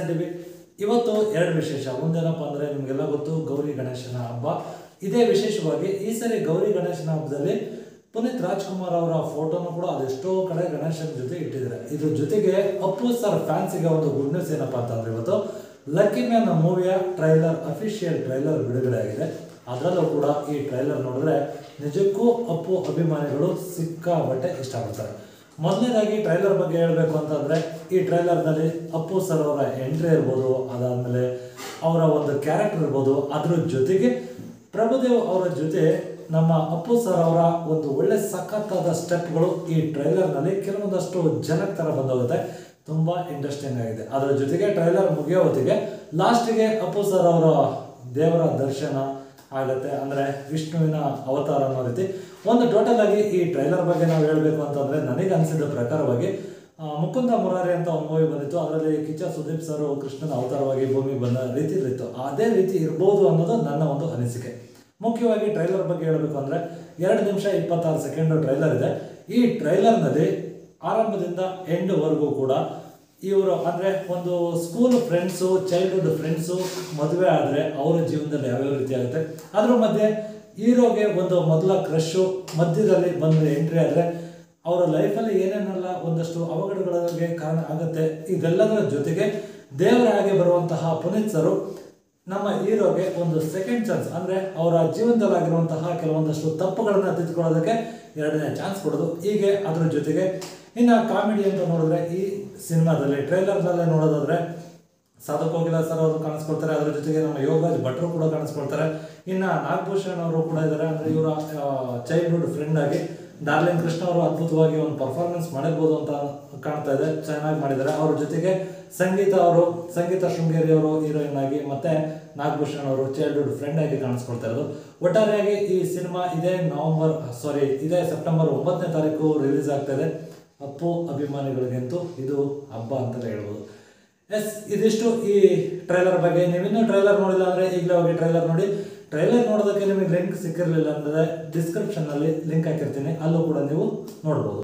N T V ಇವತ್ತು ಎರಡು ವಿಶೇಷ ಒಂದೇನಪ್ಪ ಅಂದರೆ ನಿಮಗೆಲ್ಲ ಗೊತ್ತು ಗೌರಿ ಗಣೇಶನ ಹಬ್ಬ ಇದೇ ವಿಶೇಷವಾಗಿ ಈ ಸರಿ ಗೌರಿ ಗಣೇಶನ ಹಬ್ಬದಲ್ಲಿ ಪುನೀತ್ ರಾಜ್ಕುಮಾರ್ ಅವರ ಫೋಟೋನು ಕೂಡ ಅದೆಷ್ಟೋ ಕಡೆ ಗಣೇಶನ ಜೊತೆ ಇಟ್ಟಿದ್ದಾರೆ ಇದ್ರ ಜೊತೆಗೆ ಅಪ್ಪು ಸರ್ ಫ್ಯಾನ್ಸಿಗೆ ಒಂದು ಗುಡ್ ನ್ಯೂಸ್ ಏನಪ್ಪ ಅಂತಂದ್ರೆ ಇವತ್ತು ಲಕ್ಕಿ ಮ್ಯಾನ್ ಮೂವಿಯ ಟ್ರೈಲರ್ ಅಫಿಷಿಯಲ್ ಟ್ರೈಲರ್ ಬಿಡುಗಡೆ ಆಗಿದೆ ಅದರಲ್ಲೂ ಕೂಡ ಈ ಟ್ರೈಲರ್ ನೋಡಿದ್ರೆ ನಿಜಕ್ಕೂ ಅಪ್ಪು ಅಭಿಮಾನಿಗಳು ಸಿಕ್ಕಾಬಟ್ಟೆ ಇಷ್ಟಪಡ್ತಾರೆ ಮೊದಲನೇದಾಗಿ ಟ್ರೈಲರ್ ಬಗ್ಗೆ ಹೇಳಬೇಕು ಅಂತಂದ್ರೆ ಈ ಟ್ರೈಲರ್ನಲ್ಲಿ ಅಪ್ಪು ಸರ್ ಅವರ ಎಂಟ್ರಿ ಇರ್ಬೋದು ಅದಾದಮೇಲೆ ಅವರ ಒಂದು ಕ್ಯಾರೆಕ್ಟರ್ ಇರ್ಬೋದು ಅದ್ರ ಜೊತೆಗೆ ಪ್ರಭುದೇವ್ ಅವರ ಜೊತೆ ನಮ್ಮ ಅಪ್ಪು ಸರ್ ಅವರ ಒಂದು ಒಳ್ಳೆ ಸಖತ್ತಾದ ಸ್ಟೆಪ್ಗಳು ಈ ಟ್ರೈಲರ್ನಲ್ಲಿ ಕೆಲವೊಂದಷ್ಟು ಜನಕ್ಕೆ ಥರ ಬಂದೋಗುತ್ತೆ ತುಂಬ ಇಂಟ್ರೆಸ್ಟಿಂಗ್ ಆಗಿದೆ ಅದರ ಜೊತೆಗೆ ಟ್ರೈಲರ್ ಮುಗಿಯೋ ಹೊತ್ತಿಗೆ ಲಾಸ್ಟಿಗೆ ಅಪ್ಪು ಸರ್ ಅವರ ದೇವರ ದರ್ಶನ ಆಗುತ್ತೆ ಅಂದರೆ ವಿಷ್ಣುವಿನ ಅವತಾರ ಅನ್ನೋ ರೀತಿ ಒಂದು ಟೋಟಲ್ ಆಗಿ ಈ ಟ್ರೈಲರ್ ಬಗ್ಗೆ ನಾವು ಹೇಳಬೇಕು ಅಂತಂದರೆ ನನಗೆ ಅನಿಸಿದ ಪ್ರಕಾರವಾಗಿ ಆ, ಮುಕುಂದ ಮುರಾರಿ ಅಂತ ಒಂದು ಮೂವಿ ಬಂದಿತ್ತು ಅದರಲ್ಲಿ ಕಿಚ್ಚ ಸುದೀಪ್ ಸರ್ ಕೃಷ್ಣನ ಅವತಾರವಾಗಿ ಭೂಮಿ ಬಂದ ರೀತಿ ಇತ್ತು ಅದೇ ರೀತಿ ಇರ್ಬೋದು ಅನ್ನೋದು ನನ್ನ ಒಂದು ಅನಿಸಿಕೆ ಮುಖ್ಯವಾಗಿ ಟ್ರೈಲರ್ ಬಗ್ಗೆ ಹೇಳಬೇಕು ಅಂದರೆ ಎರಡು ನಿಮಿಷ ಇಪ್ಪತ್ತಾರು ಸೆಕೆಂಡ್ ಟ್ರೈಲರ್ ಇದೆ ಈ ಟ್ರೈಲರ್ನಲ್ಲಿ ಆರಂಭದಿಂದ ಎಂಡ್ವರೆಗೂ ಕೂಡ ಇವರು ಅಂದರೆ ಒಂದು ಸ್ಕೂಲ್ ಫ್ರೆಂಡ್ಸು ಚೈಲ್ಡ್ಹುಡ್ ಫ್ರೆಂಡ್ಸು ಮದುವೆ ಆದರೆ ಅವರ ಜೀವನದಲ್ಲಿ ಯಾವ್ಯಾವ ರೀತಿ ಆಗುತ್ತೆ ಅದ್ರ ಮಧ್ಯೆ ಹೀರೋಗೆ ಒಂದು ಮೊದಲ ಕ್ರಶ್ಶು ಮಧ್ಯದಲ್ಲಿ ಬಂದು ಎಂಟ್ರಿ ಆದರೆ ಅವರ ಲೈಫಲ್ಲಿ ಏನೇನೆಲ್ಲ ಒಂದಷ್ಟು ಅವಘಡಗಳಿಗೆ ಕಾರಣ ಆಗುತ್ತೆ ಇದೆಲ್ಲದರ ಜೊತೆಗೆ ದೇವರ ಹಾಗೆ ಬರುವಂತಹ ಪುನೀತ್ ಸರು ನಮ್ಮ ಹೀರೋಗೆ ಒಂದು ಸೆಕೆಂಡ್ ಚಾನ್ಸ್ ಅಂದರೆ ಅವರ ಜೀವನದಲ್ಲಾಗಿರುವಂತಹ ಕೆಲವೊಂದಷ್ಟು ತಪ್ಪುಗಳನ್ನು ತಿದ್ದುಕೊಳ್ಳೋದಕ್ಕೆ ಎರಡನೇ ಚಾನ್ಸ್ ಕೊಡೋದು ಹೀಗೆ ಅದ್ರ ಜೊತೆಗೆ ಇನ್ನು ಕಾಮಿಡಿ ಅಂತ ನೋಡಿದ್ರೆ ಈ ಸಿನಿಮಾದಲ್ಲಿ ಟ್ರೈಲರ್ನಲ್ಲೇ ನೋಡೋದಾದ್ರೆ ಸಾಧು ಕೋಕಿಲ ಸರ್ ಅವರು ಕಾಣಿಸ್ಕೊಳ್ತಾರೆ ಅದರ ಜೊತೆಗೆ ನಮ್ಮ ಯೋಗರಾಜ್ ಭಟ್ರು ಕೂಡ ಕಾಣಿಸ್ಕೊಳ್ತಾರೆ ಇನ್ನು ನಾಗಭೂಷಣ್ ಅವರು ಕೂಡ ಇದ್ದಾರೆ ಅಂದರೆ ಇವರ ಚೈಲ್ಡ್ಹುಡ್ ಫ್ರೆಂಡ್ ಆಗಿ ಡಾರ್ಲಿಂಗ್ ಕೃಷ್ಣ ಅವರು ಅದ್ಭುತವಾಗಿ ಒಂದು ಪರ್ಫಾರ್ಮೆನ್ಸ್ ಮಾಡಿರ್ಬೋದು ಅಂತ ಕಾಣ್ತಾ ಇದೆ ಚೆನ್ನಾಗಿ ಮಾಡಿದ್ದಾರೆ ಅವ್ರ ಜೊತೆಗೆ ಸಂಗೀತ ಅವರು ಸಂಗೀತ ಶೃಂಗೇರಿ ಅವರು ಹೀರೋಯಿನ್ ಆಗಿ ಮತ್ತೆ ನಾಗಭೂಷಣ್ ಅವರು ಚೈಲ್ಡ್ಹುಡ್ ಫ್ರೆಂಡ್ ಆಗಿ ಕಾಣಿಸ್ಕೊಳ್ತಾ ಇರೋದು ಒಟ್ಟಾರೆಯಾಗಿ ಈ ಸಿನಿಮಾ ಇದೇ ನವೆಂಬರ್ ಸಾರಿ ಇದೇ ಸೆಪ್ಟೆಂಬರ್ ಒಂಬತ್ತನೇ ತಾರೀಕು ರಿಲೀಸ್ ಆಗ್ತಾ ಇದೆ ಅಪ್ಪು ಅಭಿಮಾನಿಗಳಿಗಂತೂ ಇದು ಹಬ್ಬ ಅಂತಲೇ ಹೇಳ್ಬೋದು ಎಸ್ ಇದಿಷ್ಟು ಈ ಟ್ರೈಲರ್ ಬಗ್ಗೆ ನೀವಿನ್ನೂ ಟ್ರೈಲರ್ ನೋಡಿಲ್ಲ ಅಂದರೆ ಈಗಲೇ ಹೋಗಿ ಟ್ರೈಲರ್ ನೋಡಿ ಟ್ರೈಲರ್ ನೋಡೋದಕ್ಕೆ ನಿಮಗೆ ಲಿಂಕ್ ಸಿಕ್ಕಿರಲಿಲ್ಲ ಅಂದರೆ ಡಿಸ್ಕ್ರಿಪ್ಷನ್ನಲ್ಲಿ ಲಿಂಕ್ ಹಾಕಿರ್ತೀನಿ ಅಲ್ಲೂ ಕೂಡ ನೀವು ನೋಡ್ಬೋದು